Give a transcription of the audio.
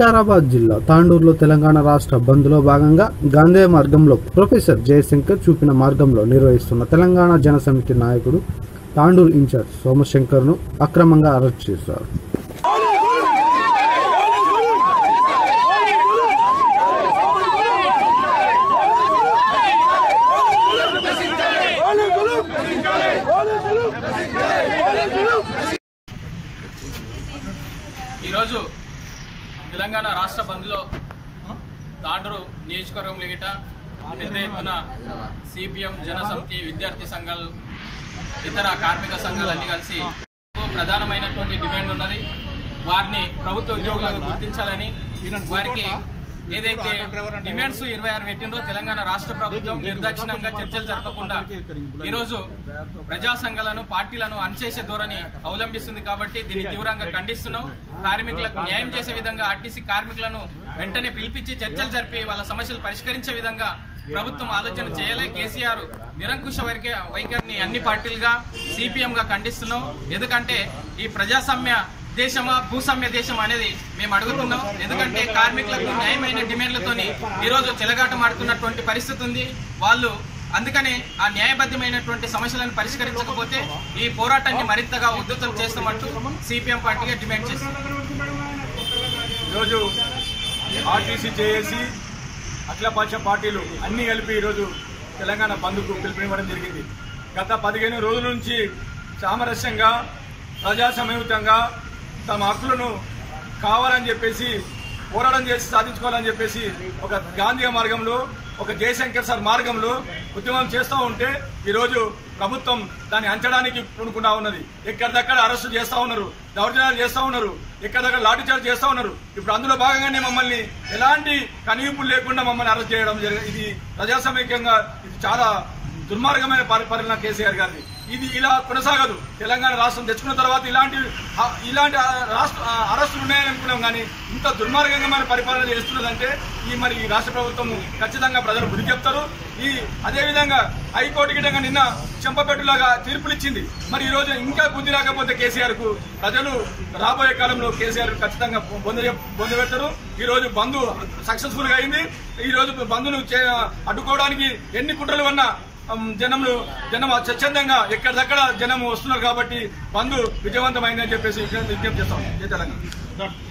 వికారాబాద్ జిల్లా తాండూరులో తెలంగాణ రాష్ట్ర బంద్లో భాగంగా గాంధీ మార్గంలో ప్రొఫెసర్ జయశంకర్ చూపిన మార్గంలో నిర్వహిస్తున్న తెలంగాణ జనసమితి నాయకుడు తాండూరు ఇన్ఛార్జ్ సోమశంకర్ను అక్రమంగా అరెస్ట్ చేశారు ఈరోజు తెలంగాణ రాష్ట్ర బంద్లో తాండూరు నియోజకవర్గంలో గిట పెద్ద ఎత్తున సిపిఎం జనసమితి విద్యార్థి సంఘాలు ఇతర కార్మిక సంఘాలు అన్ని కలిసి ప్రధానమైనటువంటి డిమాండ్ ఉన్నది వారిని ప్రభుత్వ ఉద్యోగులకు గుర్తించాలని వారికి ఏదైతే డిమాండ్స్ ఇరవై ఆరు పెట్టిందో తెలంగాణ రాష్ట్ర ప్రభుత్వం నిర్దాక్షిణంగా చర్చలు జరపకుండా ఈరోజు ప్రజా సంఘాలను పార్టీలను అణచేసే ధోరణి అవలంబిస్తుంది కాబట్టి దీన్ని తీవ్రంగా ఖండిస్తున్నాం కార్మికులకు న్యాయం చేసే విధంగా ఆర్టీసీ కార్మికులను వెంటనే పిలిపించి చర్చలు జరిపి వాళ్ళ సమస్యలు పరిష్కరించే విధంగా ప్రభుత్వం ఆలోచన చేయలే కేసీఆర్ నిరంకుశ వైఖ వైఖరిని అన్ని పార్టీలుగా సిపిఎం గా ఖండిస్తున్నాం ఎందుకంటే ఈ ప్రజాస్వామ్య దేశమా భూస్వామ్య దేశం అనేది మేము అడుగుతున్నాం ఎందుకంటే కార్మికులకు న్యాయమైన డిమాండ్లతోని ఈరోజు చెలగాటమాడుతున్నటువంటి పరిస్థితి ఉంది వాళ్ళు అందుకనే ఆ న్యాయబద్ధమైనటువంటి సమస్యలను పరిష్కరించకపోతే ఈ పోరాటాన్ని మరింతగా ఉద్ధృతం చేస్తామంటూ సిపిఎం పార్టీగా డిమాండ్ చేస్తుంది ఈరోజు ఆర్టీసీ జేఏసీ అఖిలపక్ష పార్టీలు అన్నీ కలిపి ఈరోజు తెలంగాణ బంద్కు పిలుపునివ్వడం జరిగింది గత పదిహేను రోజుల నుంచి సామరస్యంగా ప్రజా సమయుతంగా తమ హక్కులను కావాలని చెప్పేసి పోరాటం చేసి సాధించుకోవాలని చెప్పేసి ఒక గాంధీ మార్గంలో ఒక జయశంకర్ సార్ మార్గంలో ఉద్యమం చేస్తూ ఉంటే ఈరోజు ప్రభుత్వం దాన్ని అంచడానికి పూనుకుంటా ఉన్నది ఎక్కడిదక్కడ అరెస్టు చేస్తా ఉన్నారు దౌర్జన్యాలు చేస్తా ఉన్నారు ఎక్కడిదక్కడ లాఠీ చార్జ్ చేస్తా ఉన్నారు ఇప్పుడు అందులో భాగంగానే మమ్మల్ని ఎలాంటి కనివింపులు లేకుండా మమ్మల్ని అరెస్ట్ చేయడం జరిగింది ఇది ప్రజాసమైక్యంగా ఇది చాలా దుర్మార్గమైన పరి- పరిణామం కేసీఆర్ గారిది ఇది ఇలా కొనసాగదు తెలంగాణ రాష్ట్రం తెచ్చుకున్న తర్వాత ఇలాంటి ఆ, ఇలాంటి ఆ, రాష్ట్ర ఆ, అరెస్టులు ఉన్నాయని అనుకున్నాం కానీ ఇంత దుర్మార్గంగా మన పరిపాలన చేస్తున్నదంటే ఈ మరి ఈ రాష్ట్ర ప్రభుత్వం ఖచ్చితంగా ప్రజలు బుద్ధి చెప్తారు ఈ అదేవిధంగా హైకోర్టు గిటంగా నిన్న చెంపపెట్టులాగా తీర్పులు ఇచ్చింది మరి ఈ రోజు ఇంకా బుద్ధి రాకపోతే కేసీఆర్ కు ప్రజలు రాబోయే కాలంలో కేసీఆర్ ఖచ్చితంగా బొంద బొందబెడతారు ఈ రోజు బంధు సక్సెస్ఫుల్ గా అయింది ఈ రోజు బంధును చే- అడ్డుకోవడానికి ఎన్ని కుట్రలు ఉన్నా ఉమ్, జనంలో జనం స్వచ్ఛందంగా ఎక్కడిదక్కడ జనం వస్తున్నారు కాబట్టి బంధు విజయవంతమైందని చెప్పేసి విజ్ఞప్తి చేస్తాం జై తెలంగాణ